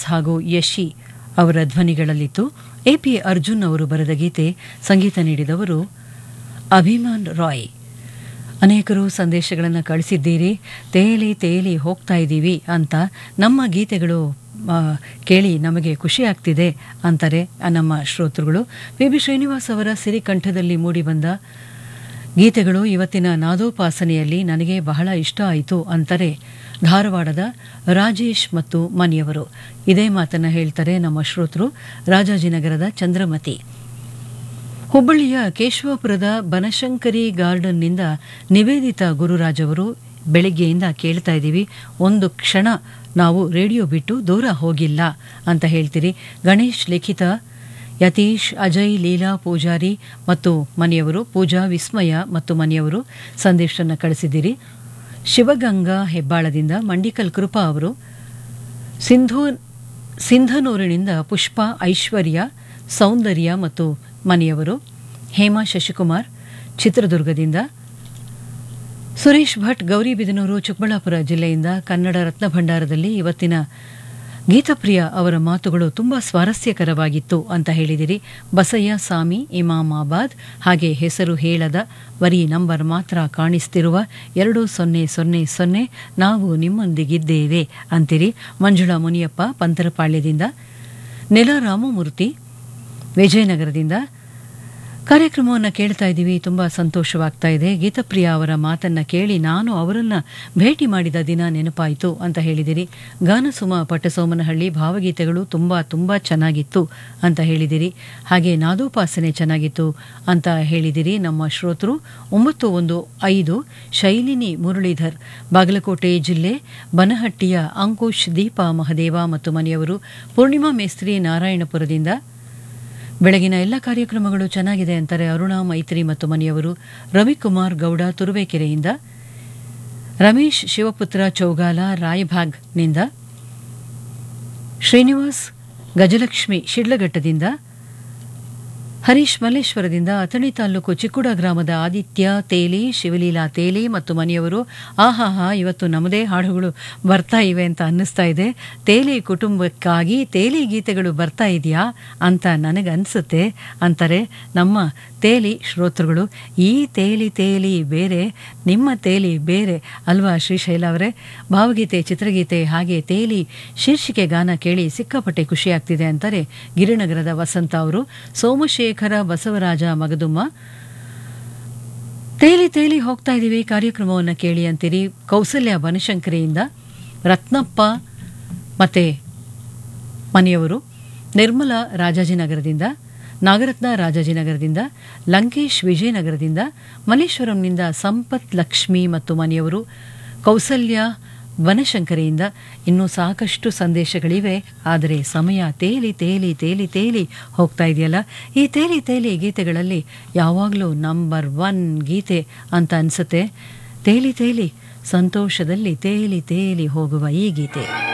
ಹಾಗೂ ಯಶಿ ಅವರ ಧ್ವನಿಗಳಲ್ಲಿತ್ತು A P Arjun ಅವರು ಬರೆದ ಗೀತೆ ಸಂಗೀತ ನೀಡಿದವರು ಅಭಿಮಾನ್ ರಾಯ್ ಅನೇಕರು ಸಂದೇಶಗಳನ್ನು ಕಳಿಸಿದ್ದೀರಿ ತೇಲಿ ತೇಲಿ ಹೋಗ್ತಾ ಇದ್ದೀವಿ ಅಂತ ನಮ್ಮ ಗೀತೆಗಳು ಆ, ಕೇಳಿ ನಮಗೆ ಖುಷಿ ಆಗ್ತಿದೆ ಅಂತಾರೆ ಆ ನಮ್ಮ ಶ್ರೋತೃಗಳು ಪಿ ಬಿ ಶ್ರೀನಿವಾಸ್ ಅವರ ಸಿರಿಕಂಠದಲ್ಲಿ ಮೂಡಿಬಂದ ಗೀತೆಗಳು ಇವತ್ತಿನ ನಾದೋಪಾಸನೆಯಲ್ಲಿ ನನಗೆ ಬಹಳ ಇಷ್ಟ ಆಯಿತು ಅಂತಾರೆ ಧಾರವಾಡದ ರಾಜೇಶ್ ಮತ್ತು ಮನಿಯವರು ಇದೇ ಮಾತನ್ನು ಹೇಳ್ತಾರೆ ನಮ್ಮ ಶ್ರೋತೃ ರಾಜಾಜಿನಗರದ ಚಂದ್ರಮತಿ ಹುಬ್ಬಳ್ಳಿಯ ಕೇಶವಾಪುರದ ಬನಶಂಕರಿ ಗಾರ್ಡನ್ನಿಂದ ನಿವೇದಿತಾ ಗುರುರಾಜ್ ಅವರು ಬೆಳಿಗ್ಗೆಯಿಂದ ಕೇಳ್ತಾ ಇದ್ದೀವಿ ಒಂದು ಕ್ಷಣ ನಾವು ರೇಡಿಯೋ ಬಿಟ್ಟು ದೂರ ಹೋಗಿಲ್ಲ ಅಂತ ಹೇಳ್ತೀರಿ ಗಣೇಶ್ ಲಿಖಿತ ಯತೀಶ್ ಅಜಯ್ ಲೀಲಾ ಪೂಜಾರಿ ಮತ್ತು ಮನೆಯವರು ಪೂಜಾ ವಿಸ್ಮಯ ಮತ್ತು ಮನೆಯವರು ಸಂದೇಶವನ್ನು ಕಳಿಸಿದ್ದೀರಿ ಶಿವಗಂಗಾ ಹೆಬ್ಬಾಳದಿಂದ ಮಂಡಿಕಲ್ ಕೃಪಾ ಅವರು ಸಿಂಧೂ ಸಿಂಧನೂರಿನಿಂದ ಪುಷ್ಪ ಐಶ್ವರ್ಯ ಸೌಂದರ್ಯ ಮತ್ತು ಮನೆಯವರು ಹೇಮಾ ಶಶಿಕುಮಾರ್ ಚಿತ್ರದುರ್ಗದಿಂದ ಸುರೇಶ್ ಭಟ್ ಗೌರಿಬಿದನೂರು ಚಿಕ್ಕಬಳ್ಳಾಪುರ ಜಿಲ್ಲೆಯಿಂದ ಕನ್ನಡ ರತ್ನ ಭಂಡಾರದಲ್ಲಿ ಇವತ್ತಿನ ಗೀತಪ್ರಿಯ ಅವರ ಮಾತುಗಳು ತುಂಬ ಸ್ವಾರಸ್ಯಕರವಾಗಿತ್ತು ಅಂತ ಹೇಳಿದಿರಿ ಬಸಯ್ಯ ಸಾಮಿ ಇಮಾಮಾಬಾದ್ ಹಾಗೆ ಹೆಸರು ಹೇಳದ ಬರೀ ನಂಬರ್ ಮಾತ್ರ ಕಾಣಿಸ್ತಿರುವ ಎರಡು ಸೊನ್ನೆ ಸೊನ್ನೆ ಸೊನ್ನೆ ನಾವು ನಿಮ್ಮೊಂದಿಗಿದ್ದೇವೆ ಅಂತೀರಿ ಮಂಜುಳಾ ಮುನಿಯಪ್ಪ ಪಂತರಪಾಳ್ಯದಿಂದ ನೆಲ ರಾಮಮೂರ್ತಿ ವಿಜಯನಗರದಿಂದ ಕಾರ್ಯಕ್ರಮವನ್ನು ಕೇಳ್ತಾ ಇದ್ದೀವಿ ತುಂಬ ಸಂತೋಷವಾಗ್ತಾ ಇದೆ ಗೀತಪ್ರಿಯ ಅವರ ಮಾತನ್ನು ಕೇಳಿ ನಾನು ಅವರನ್ನು ಭೇಟಿ ಮಾಡಿದ ದಿನ ನೆನಪಾಯಿತು ಅಂತ ಹೇಳಿದಿರಿ ಗಾನಸುಮ ಪಟ್ಟಸೋಮನಹಳ್ಳಿ ಭಾವಗೀತೆಗಳು ತುಂಬ ತುಂಬ ಚೆನ್ನಾಗಿತ್ತು ಅಂತ ಹೇಳಿದಿರಿ ಹಾಗೆ ನಾದೋಪಾಸನೆ ಚೆನ್ನಾಗಿತ್ತು ಅಂತ ಹೇಳಿದಿರಿ ನಮ್ಮ ಶ್ರೋತೃ ಒಂಬತ್ತು ಒಂದು ಐದು ಶೈಲಿನಿ ಮುರಳೀಧರ್ ಬಾಗಲಕೋಟೆ ಜಿಲ್ಲೆ ಬನಹಟ್ಟಿಯ ಅಂಕುಶ್ ದೀಪಾ ಮಹದೇವ ಮತ್ತು ಮನೆಯವರು ಪೂರ್ಣಿಮಾ ಮೇಸ್ತ್ರಿ ನಾರಾಯಣಪುರದಿಂದ ಬೆಳಗಿನ ಎಲ್ಲ ಕಾರ್ಯಕ್ರಮಗಳು ಚೆನ್ನಾಗಿದೆ ಅಂತಾರೆ ಅರುಣಾ ಮೈತ್ರಿ ಮತ್ತು ಮನೆಯವರು ರವಿಕುಮಾರ್ ಗೌಡ ತುರುವೇಕೆರೆಯಿಂದ ರಮೇಶ್ ಶಿವಪುತ್ರ ಚೌಗಾಲ ರಾಯಭಾಗ್ನಿಂದ ಶ್ರೀನಿವಾಸ್ ಗಜಲಕ್ಷ್ಮಿ ಶಿಡ್ಲಘಟ್ಟದಿಂದ ಹರೀಶ್ ಮಲ್ಲೇಶ್ವರದಿಂದ ಅಥಣಿ ತಾಲೂಕು ಚಿಕ್ಕುಡ ಗ್ರಾಮದ ಆದಿತ್ಯ ತೇಲಿ ಶಿವಲೀಲಾ ತೇಲಿ ಮತ್ತು ಮನೆಯವರು ಆಹಾಹಾ ಇವತ್ತು ನಮ್ಮದೇ ಹಾಡುಗಳು ಬರ್ತಾ ಇವೆ ಅಂತ ಅನ್ನಿಸ್ತಾ ಇದೆ ತೇಲಿ ಕುಟುಂಬಕ್ಕಾಗಿ ತೇಲಿ ಗೀತೆಗಳು ಬರ್ತಾ ಇದೆಯಾ ಅಂತ ನನಗನ್ಸುತ್ತೆ ಅಂತಾರೆ ನಮ್ಮ ತೇಲಿ ಶ್ರೋತೃಗಳು ಈ ತೇಲಿ ತೇಲಿ ಬೇರೆ ನಿಮ್ಮ ತೇಲಿ ಬೇರೆ ಅಲ್ವಾ ಶ್ರೀಶೈಲ ಅವರೇ ಭಾವಗೀತೆ ಚಿತ್ರಗೀತೆ ಹಾಗೆ ತೇಲಿ ಶೀರ್ಷಿಕೆ ಗಾನ ಕೇಳಿ ಸಿಕ್ಕಾಪಟ್ಟೆ ಖುಷಿಯಾಗ್ತಿದೆ ಅಂತಾರೆ ಗಿರಿನಗರದ ವಸಂತ ಅವರು ಸೋಮಶೇಖರ ಬಸವರಾಜ ಮಗದುಮ್ಮ ತೇಲಿ ತೇಲಿ ಹೋಗ್ತಾ ಇದ್ದೀವಿ ಕಾರ್ಯಕ್ರಮವನ್ನು ಕೇಳಿ ಅಂತೀರಿ ಕೌಸಲ್ಯ ಬನಶಂಕರಿಯಿಂದ ರತ್ನಪ್ಪ ಮತ್ತೆ ಮನೆಯವರು ನಿರ್ಮಲಾ ರಾಜಾಜಿನಗರದಿಂದ ನಾಗರತ್ನ ರಾಜಾಜಿನಗರದಿಂದ ಲಂಕೇಶ್ ವಿಜಯನಗರದಿಂದ ಮಲ್ಲೇಶ್ವರಂನಿಂದ ಸಂಪತ್ ಲಕ್ಷ್ಮಿ ಮತ್ತು ಮನೆಯವರು ಕೌಸಲ್ಯ ವನಶಂಕರಿಯಿಂದ ಇನ್ನೂ ಸಾಕಷ್ಟು ಸಂದೇಶಗಳಿವೆ ಆದರೆ ಸಮಯ ತೇಲಿ ತೇಲಿ ತೇಲಿ ತೇಲಿ ಹೋಗ್ತಾ ಇದೆಯಲ್ಲ ಈ ತೇಲಿ ತೇಲಿ ಗೀತೆಗಳಲ್ಲಿ ಯಾವಾಗಲೂ ನಂಬರ್ ಒನ್ ಗೀತೆ ಅಂತ ಅನಿಸುತ್ತೆ ತೇಲಿ ತೇಲಿ ಸಂತೋಷದಲ್ಲಿ ತೇಲಿ ತೇಲಿ ಹೋಗುವ ಈ ಗೀತೆ